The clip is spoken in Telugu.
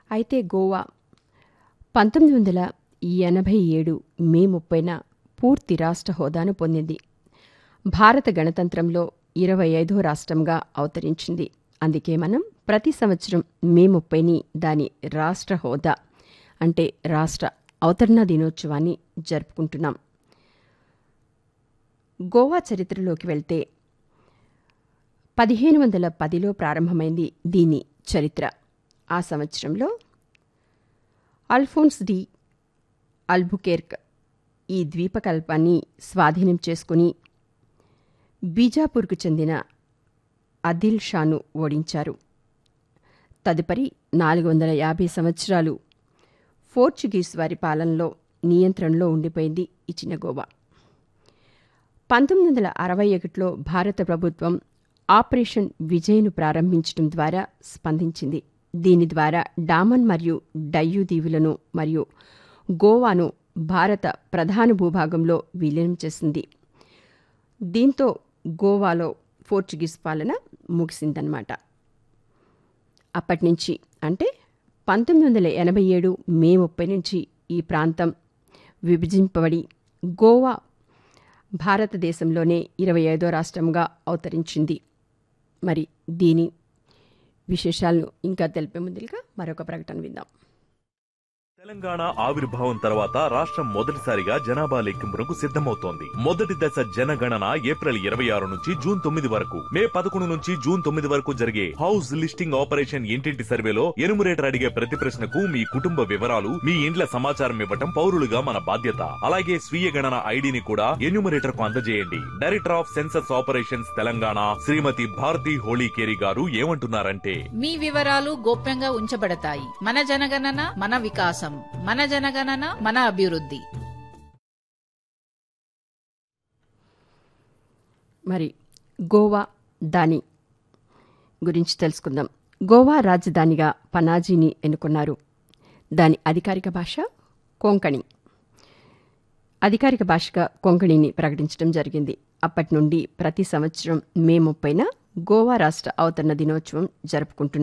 అయితే గోవా పంతొమ్మిది వందల ఎనభై ఏడు మే ముప్పైన పూర్తి రాష్ట్ర హోదాను పొందింది భారత గణతంత్రంలో ఇరవై ఐదో రాష్ట్రంగా అవతరించింది అందుకే మనం ప్రతి సంవత్సరం మే ముప్పైని దాని రాష్ట్ర హోదా అంటే రాష్ట్ర అవతరణ దినోత్సవాన్ని జరుపుకుంటున్నాం గోవా చరిత్రలోకి వెళ్తే పదిహేను వందల పదిలో ప్రారంభమైంది దీని చరిత్ర ఆ సంవత్సరంలో అల్ఫోన్స్ డి అల్బుకెర్క్ ఈ ద్వీపకల్పాన్ని స్వాధీనం చేసుకుని బీజాపూర్కు చెందిన అదిల్ షాను ఓడించారు తదుపరి నాలుగు వందల యాభై సంవత్సరాలు పోర్చుగీస్ వారి పాలనలో నియంత్రణలో ఉండిపోయింది ఈ చిన్న గోవా పంతొమ్మిది వందల అరవై ఒకటిలో భారత ప్రభుత్వం ఆపరేషన్ విజయ్ను ప్రారంభించడం ద్వారా స్పందించింది దీని ద్వారా డామన్ మరియు డయ్యూ దీవులను మరియు గోవాను భారత ప్రధాన భూభాగంలో విలీనం చేసింది దీంతో గోవాలో పోర్చుగీస్ పాలన ముగిసిందన్నమాట అప్పటి నుంచి అంటే పంతొమ్మిది వందల ఎనభై ఏడు మే ముప్పై నుంచి ఈ ప్రాంతం విభజింపబడి గోవా భారతదేశంలోనే ఇరవై ఐదో రాష్ట్రంగా అవతరించింది మరి దీని విశేషాలను ఇంకా తెలిపే ముందుగా మరొక ప్రకటన విందాం తెలంగాణ ఆవిర్భావం తర్వాత రాష్ట్రం మొదటిసారిగా జనాభా లెక్కింపునకు సిద్ధమవుతోంది మొదటి దశ జనగణన ఏప్రిల్ ఇరవై ఆరు నుంచి జూన్ తొమ్మిది వరకు మే పదకొండు నుంచి జూన్ తొమ్మిది వరకు జరిగే హౌస్ లిస్టింగ్ ఆపరేషన్ ఇంటింటి సర్వేలో ఎనుమరేటర్ అడిగే ప్రతి ప్రశ్నకు మీ కుటుంబ వివరాలు మీ ఇండ్ల సమాచారం ఇవ్వటం పౌరులుగా మన బాధ్యత అలాగే స్వీయ గణన ఐడిని కూడా ఎన్యూమరేటర్ కు అందజేయండి director of census operations Telangana Shrimati Bharati Holikeri garu ఏమంటున్నారంటే మీ వివరాలు గోప్యంగా ఉంచబడతాయి మన జనగణన మన వికాసం మన జనగణన మన అభివృద్ధి మరి గోవా దాని గురించి తెలుసుకుందాం గోవా రాజధానిగా పనాజీని ఎన్నుకున్నారు దాని అధికారిక భాష కొంకణి అధికారిక భాషగా కొంకణిని ప్రకటించడం జరిగింది అప్పటి నుండి ప్రతి సంవత్సరం మే ముప్పైన గోవా రాష్ట్ర అవతరణ దినోత్సవం జరుపుకుంటున్నారు